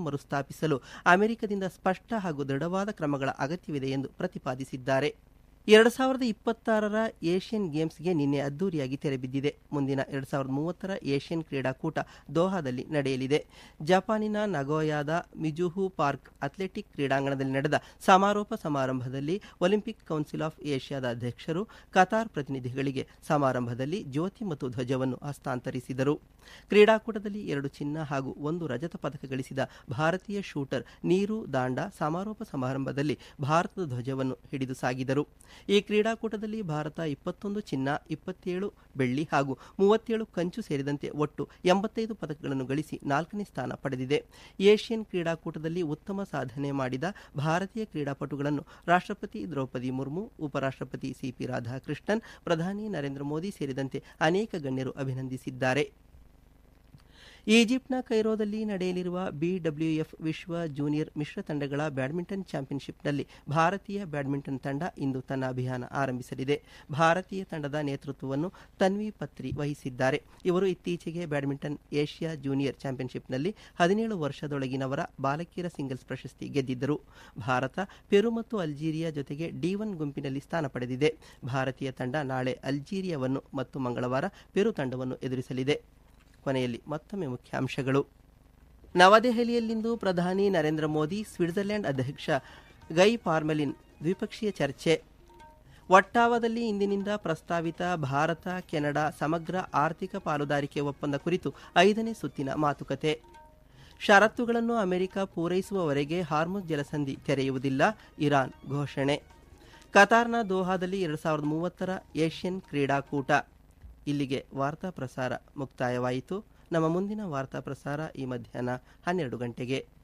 ಮರುಸ್ಥಾಪಿಸಲು ಅಮೆರಿಕದಿಂದ ಸ್ಪಷ್ಟ ಹಾಗೂ ದೃಢವಾದ ಕ್ರಮಗಳ ಅಗತ್ಯವಿದೆ ಎಂದು ಪ್ರತಿಪಾದಿಸಿದ್ದಾರೆ ಎರಡು ಸಾವಿರದ ಇಪ್ಪತ್ತಾರರ ಏಷ್ಯನ್ ಗೇಮ್ಸ್ಗೆ ನಿನ್ನೆ ಅದ್ದೂರಿಯಾಗಿ ತೆರೆಬಿದ್ದಿದೆ ಮುಂದಿನ ಎರಡು ಸಾವಿರದ ಮೂವತ್ತರ ಏಷ್ಯನ್ ಕ್ರೀಡಾಕೂಟ ದೋಹಾದಲ್ಲಿ ನಡೆಯಲಿದೆ ಜಪಾನಿನ ನಗೋಯಾದ ಮಿಜುಹು ಪಾರ್ಕ್ ಅಥ್ಲೆಟಿಕ್ ಕ್ರೀಡಾಂಗಣದಲ್ಲಿ ನಡೆದ ಸಮಾರೋಪ ಸಮಾರಂಭದಲ್ಲಿ ಒಲಿಂಪಿಕ್ ಕೌನ್ಸಿಲ್ ಆಫ್ ಏಷ್ಯಾದ ಅಧ್ಯಕ್ಷರು ಕತಾರ್ ಪ್ರತಿನಿಧಿಗಳಿಗೆ ಸಮಾರಂಭದಲ್ಲಿ ಜ್ಯೋತಿ ಮತ್ತು ಧ್ವಜವನ್ನು ಹಸ್ತಾಂತರಿಸಿದರು ಕ್ರೀಡಾಕೂಟದಲ್ಲಿ ಎರಡು ಚಿನ್ನ ಹಾಗೂ ಒಂದು ರಜತ ಪದಕ ಗಳಿಸಿದ ಭಾರತೀಯ ಶೂಟರ್ ನೀರು ದಾಂಡ ಸಮಾರೋಪ ಸಮಾರಂಭದಲ್ಲಿ ಭಾರತದ ಧ್ವಜವನ್ನು ಹಿಡಿದು ಸಾಗಿದರು ಈ ಕ್ರೀಡಾಕೂಟದಲ್ಲಿ ಭಾರತ ಇಪ್ಪತ್ತೊಂದು ಚಿನ್ನ ಇಪ್ಪತ್ತೇಳು ಬೆಳ್ಳಿ ಹಾಗೂ ಮೂವತ್ತೇಳು ಕಂಚು ಸೇರಿದಂತೆ ಒಟ್ಟು ಎಂಬತ್ತೈದು ಪದಕಗಳನ್ನು ಗಳಿಸಿ ನಾಲ್ಕನೇ ಸ್ಥಾನ ಪಡೆದಿದೆ ಏಷ್ಯನ್ ಕ್ರೀಡಾಕೂಟದಲ್ಲಿ ಉತ್ತಮ ಸಾಧನೆ ಮಾಡಿದ ಭಾರತೀಯ ಕ್ರೀಡಾಪಟುಗಳನ್ನು ರಾಷ್ಟ್ರಪತಿ ದ್ರೌಪದಿ ಮುರ್ಮು ಉಪರಾಷ್ಟ್ರಪತಿ ಸಿಪಿ ರಾಧಾಕೃಷ್ಣನ್ ಪ್ರಧಾನಿ ನರೇಂದ್ರ ಮೋದಿ ಸೇರಿದಂತೆ ಅನೇಕ ಗಣ್ಯರು ಅಭಿನಂದಿಸಿದ್ದಾರೆ ಈಜಿಪ್ಟ್ನ ಕೈರೋದಲ್ಲಿ ನಡೆಯಲಿರುವ ಬಿಡಬ್ಲ್ಯೂಎಫ್ ವಿಶ್ವ ಜೂನಿಯರ್ ಮಿಶ್ರ ತಂಡಗಳ ಬ್ಯಾಡ್ಮಿಂಟನ್ ಚಾಂಪಿಯನ್ಶಿಪ್ನಲ್ಲಿ ಭಾರತೀಯ ಬ್ಯಾಡ್ಮಿಂಟನ್ ತಂಡ ಇಂದು ತನ್ನ ಅಭಿಯಾನ ಆರಂಭಿಸಲಿದೆ ಭಾರತೀಯ ತಂಡದ ನೇತೃತ್ವವನ್ನು ತನ್ವಿ ಪತ್ರಿ ವಹಿಸಿದ್ದಾರೆ ಇವರು ಇತ್ತೀಚೆಗೆ ಬ್ಯಾಡ್ಮಿಂಟನ್ ಏಷ್ಯಾ ಜೂನಿಯರ್ ಚಾಂಪಿಯನ್ಶಿಪ್ನಲ್ಲಿ ಹದಿನೇಳು ವರ್ಷದೊಳಗಿನವರ ಬಾಲಕಿಯರ ಸಿಂಗಲ್ಸ್ ಪ್ರಶಸ್ತಿ ಗೆದ್ದಿದ್ದರು ಭಾರತ ಪೆರು ಮತ್ತು ಅಲ್ಜೀರಿಯಾ ಜೊತೆಗೆ ಡಿ ಒನ್ ಗುಂಪಿನಲ್ಲಿ ಸ್ಥಾನ ಪಡೆದಿದೆ ಭಾರತೀಯ ತಂಡ ನಾಳೆ ಅಲ್ಜೀರಿಯಾವನ್ನು ಮತ್ತು ಮಂಗಳವಾರ ಪೆರು ತಂಡವನ್ನು ಎದುರಿಸಲಿದೆ ಕೊನೆಯಲ್ಲಿ ಮತ್ತೊಮ್ಮೆ ಮುಖ್ಯಾಂಶಗಳು ನವದೆಹಲಿಯಲ್ಲಿಂದು ಪ್ರಧಾನಿ ನರೇಂದ್ರ ಮೋದಿ ಸ್ವಿಟ್ಜರ್ಲೆಂಡ್ ಅಧ್ಯಕ್ಷ ಗೈ ಪಾರ್ಮೆಲಿನ್ ದ್ವಿಪಕ್ಷೀಯ ಚರ್ಚೆ ಒಟ್ಟಾವದಲ್ಲಿ ಇಂದಿನಿಂದ ಪ್ರಸ್ತಾವಿತ ಭಾರತ ಕೆನಡಾ ಸಮಗ್ರ ಆರ್ಥಿಕ ಪಾಲುದಾರಿಕೆ ಒಪ್ಪಂದ ಕುರಿತು ಐದನೇ ಸುತ್ತಿನ ಮಾತುಕತೆ ಷರತ್ತುಗಳನ್ನು ಅಮೆರಿಕ ಪೂರೈಸುವವರೆಗೆ ಹಾರ್ಮುಜ್ ಜಲಸಂಧಿ ತೆರೆಯುವುದಿಲ್ಲ ಇರಾನ್ ಘೋಷಣೆ ಕತಾರ್ನ ದೋಹಾದಲ್ಲಿ ಎರಡು ಸಾವಿರದ ಮೂವತ್ತರ ಏಷ್ಯನ್ ಕ್ರೀಡಾಕೂಟ ಇಲ್ಲಿಗೆ ವಾರ್ತಾ ಪ್ರಸಾರ ಮುಕ್ತಾಯವಾಯಿತು ನಮ್ಮ ಮುಂದಿನ ವಾರ್ತಾ ಪ್ರಸಾರ ಈ ಮಧ್ಯಾಹ್ನ ಹನ್ನೆರಡು ಗಂಟೆಗೆ